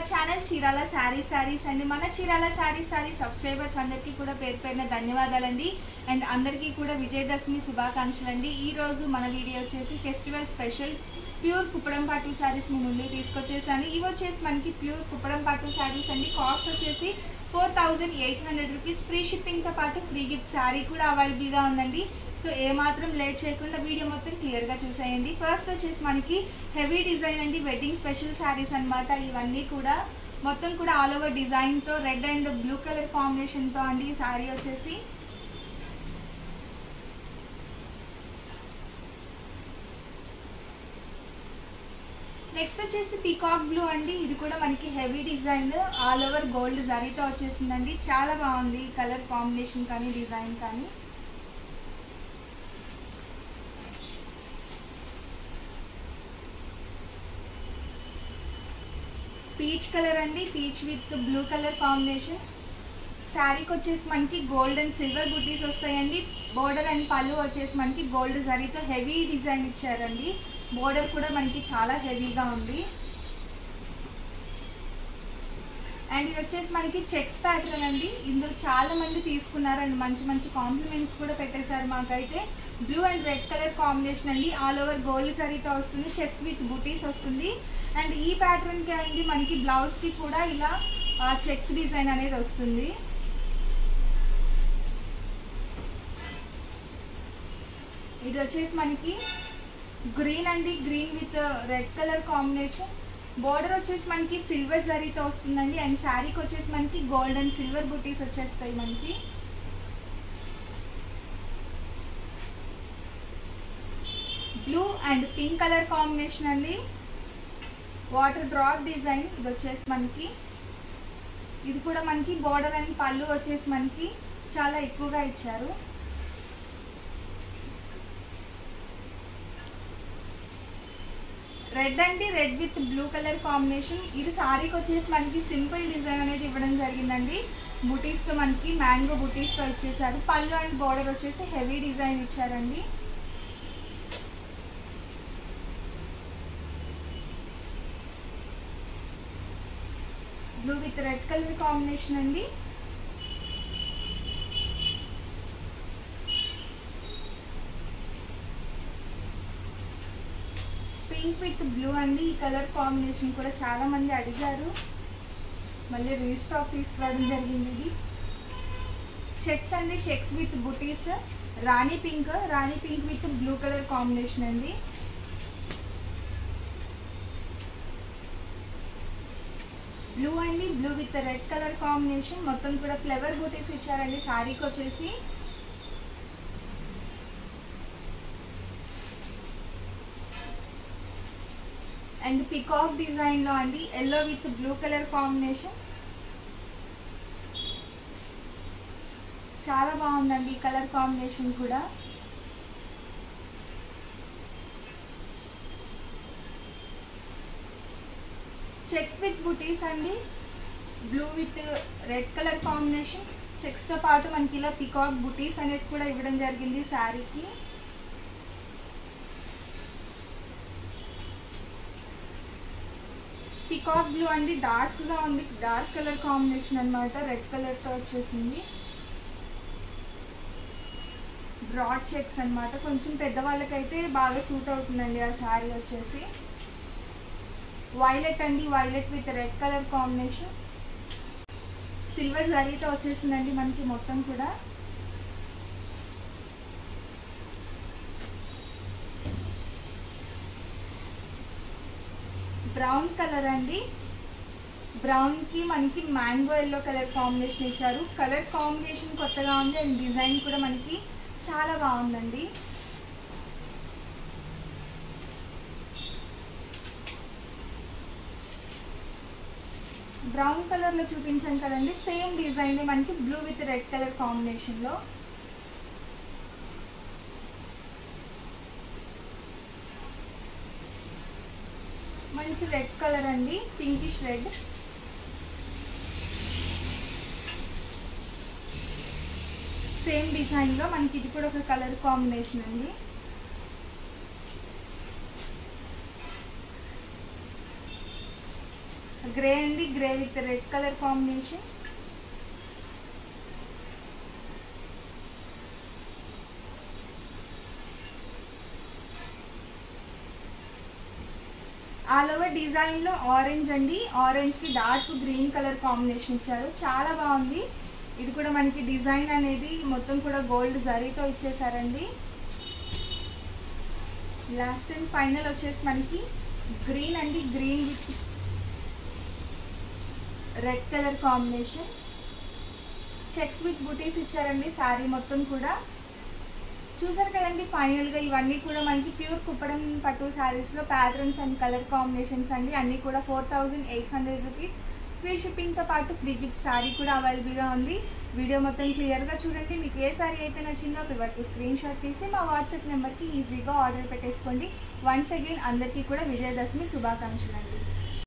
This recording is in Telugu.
అవర్ ఛానల్ చీరాల శారీ శారీస్ అండి మన చీరాల శారీ శారీ సబ్స్క్రైబర్స్ అందరికీ కూడా పేరు పేరున ధన్యవాదాలండి అండ్ అందరికీ కూడా విజయదశమి శుభాకాంక్షలు అండి ఈ రోజు మన వీడియో వచ్చేసి ఫెస్టివల్ స్పెషల్ ప్యూర్ కుప్పడం పట్టు శారీస్ మీ ముందు తీసుకొచ్చేసాను ఇవి వచ్చేసి మనకి ప్యూర్ కుప్పడం పట్టు శారీస్ అండి కాస్ట్ వచ్చేసి four thousand eight hundred rupees free shipping తో పాటు ఫ్రీ గిఫ్ట్ శారీ కూడా అవైలబుల్ గా ఉందండి సో ఏ మాత్రం లేట్ చేయకుండా వీడియో మొత్తం క్లియర్ గా చూసేయండి ఫస్ట్ వచ్చేసి మనకి హెవీ డిజైన్ అండి వెడ్డింగ్ స్పెషల్ శారీస్ అన్నమాట ఇవన్నీ కూడా మొత్తం కూడా ఆల్ ఓవర్ డిజైన్ తో red and blue colour combination తో అండి ఈ శారీ వచ్చేసి నెక్స్ట్ వచ్చేసి పీకాక్ బ్లూ అండి ఇది కూడా మనకి heavy design all over gold జరీతో వచ్చేసిందండి చాలా బాగుంది కలర్ కాంబినేషన్ కానీ డిజైన్ కానీ పీచ్ కలర్ అండి peach with blue colour combination శారీకి వచ్చేసి మనకి గోల్డ్ అండ్ సిల్వర్ బుటీస్ వస్తాయండి బోర్డర్ అండ్ పళ్ళు వచ్చేసి మనకి గోల్డ్ జరీతో హెవీ డిజైన్ ఇచ్చారండి బోర్డర్ కూడా మనకి చాలా హెవీగా ఉంది అండ్ ఇది వచ్చేసి మనకి చెక్స్ ప్యాటర్న్ అండి ఇందులో చాలా మంది తీసుకున్నారు అండ్ మంచి మంచి కాంప్లిమెంట్స్ కూడా పెట్టేశారు మాకైతే blue and red colour combination అండి ఆల్ ఓవర్ గోల్డ్ సరీతో వస్తుంది చెక్స్ విత్ బుటీస్ వస్తుంది అండ్ ఈ ప్యాటర్న్ కి అండి మనకి బ్లౌజ్ కి కూడా ఇలా చెక్స్ డిజైన్ అనేది వస్తుంది ఇది వచ్చేసి మనకి గ్రీన్ అండి green with red colour combination border వచ్చేసి మనకి సిల్వర్ జరీతో వస్తుందండి అండ్ శారీకి వచ్చేసి మనకి గోల్డ్ అండ్ సిల్వర్ బుటీస్ వచ్చేస్తాయి మనకి blue and pink colour combination అండి వాటర్ డ్రాప్ డిజైన్ ఇది వచ్చేసి మనకి ఇది కూడా మనకి బోర్డర్ అండ్ పళ్ళు వచ్చేసి మనకి చాలా ఎక్కువగా ఇచ్చారు రెడ్ అండి red with blue colour combination ఇది సారీకి వచ్చేసి మనకి సింపుల్ డిజైన్ అనేది ఇవ్వడం జరిగిందండి బుటీస్తో మనకి మ్యాంగో బుటీస్తో ఇచ్చేసారు పళ్ళు అండ్ బోర్డర్ వచ్చేసి హెవీ డిజైన్ ఇచ్చారండి blue with red colour combination అండి పింక్ విత్ బ్లూ అండి ఈ కలర్ కాంబినేషన్ కూడా చాలా మంది అడిగారు మళ్ళీ రీస్టాక్ తీసుకురావడం జరిగింది ఇది చెక్స్ అండి చెక్స్ విత్ బుటీస్ రాణి పింక్ రాణి pink with blue colour combination అండి బ్లూ అండి blue with red colour combination మొత్తం కూడా ఫ్లవర్ బూటీస్ ఇచ్చారండి శారీకి వచ్చేసి అండ్ పికాక్ డిజైన్ లో అండి yellow with blue colour combination చాలా బాగుందండి ఈ కలర్ కాంబినేషన్ కూడా చెక్స్ విత్ బుటీస్ అండి blue with red colour combination checks తో పాటు మనకి ఇలా పికాక్ బుటీస్ అనేది కూడా ఇవ్వడం జరిగింది శారీకి పికాక్ బ్లూ అండి డార్క్ గా ఉంది డార్క్ కలర్ కాంబినేషన్ అనమాట రెడ్ కలర్ తో వచ్చేసింది బ్రాడ్ చెక్స్ అనమాట కొంచెం పెద్దవాళ్ళకైతే బాగా సూట్ అవుతుందండి ఆ శారీ వచ్చేసి వైలెట్ అండి violet with red colour combination silver జరీతో వచ్చేసిందండి మనకి మొత్తం కూడా బ్రౌన్ కలర్ అండి బ్రౌన్ కి మనకి మ్యాంగో ఎల్లో కలర్ కాంబినేషన్ ఇచ్చారు కలర్ కాంబినేషన్ కొత్తగా ఉంది అండ్ డిజైన్ కూడా మనకి చాలా బాగుందండి బ్రౌన్ కలర్ లో చూపించాం కదండి సేమ్ డిజైన్ మనకి blue with red colour combination లో మంచి రెడ్ కలర్ అండి పింకిష్ రెడ్ సేమ్ డిజైన్ లో మనకి ఇది కూడా ఒక కలర్ కాంబినేషన్ అండి గ్రే అండి grey with red colour combination all over design లో ఆరెంజ్ అండి ఆరెంజ్ కి డార్క్ గ్రీన్ కలర్ కాంబినేషన్ ఇచ్చారు చాలా బాగుంది ఇది కూడా మనకి డిజైన్ అనేది మొత్తం కూడా గోల్డ్ జరీతో ఇచ్చేసారండి లాస్ట్ అండ్ ఫైనల్ వచ్చేసి మనకి గ్రీన్ అండి green with red colour combination checks with బుటీస్ ఇచ్చారండి శారీ మొత్తం కూడా చూసారు కదండి ఫైనల్గా ఇవన్నీ కూడా మనకి ప్యూర్ కుప్పడం పట్టు శారీస్లో ప్యాటర్న్స్ అండ్ కలర్ కాంబినేషన్స్ అండి అన్నీ కూడా four thousand eight hundred rupees free షిప్పింగ్తో పాటు ఫ్రీ గిఫ్ట్ శారీ కూడా అవైలబుల్గా ఉంది వీడియో మొత్తం క్లియర్గా చూడండి మీకు ఏ శారీ అయితే నచ్చిందో వరకు స్క్రీన్ షాట్ తీసి మా వాట్సాప్ నెంబర్కి ఈజీగా ఆర్డర్ పెట్టేసుకోండి వన్స్ అగైన్ అందరికీ కూడా విజయదశమి శుభాకాంక్షలు అండి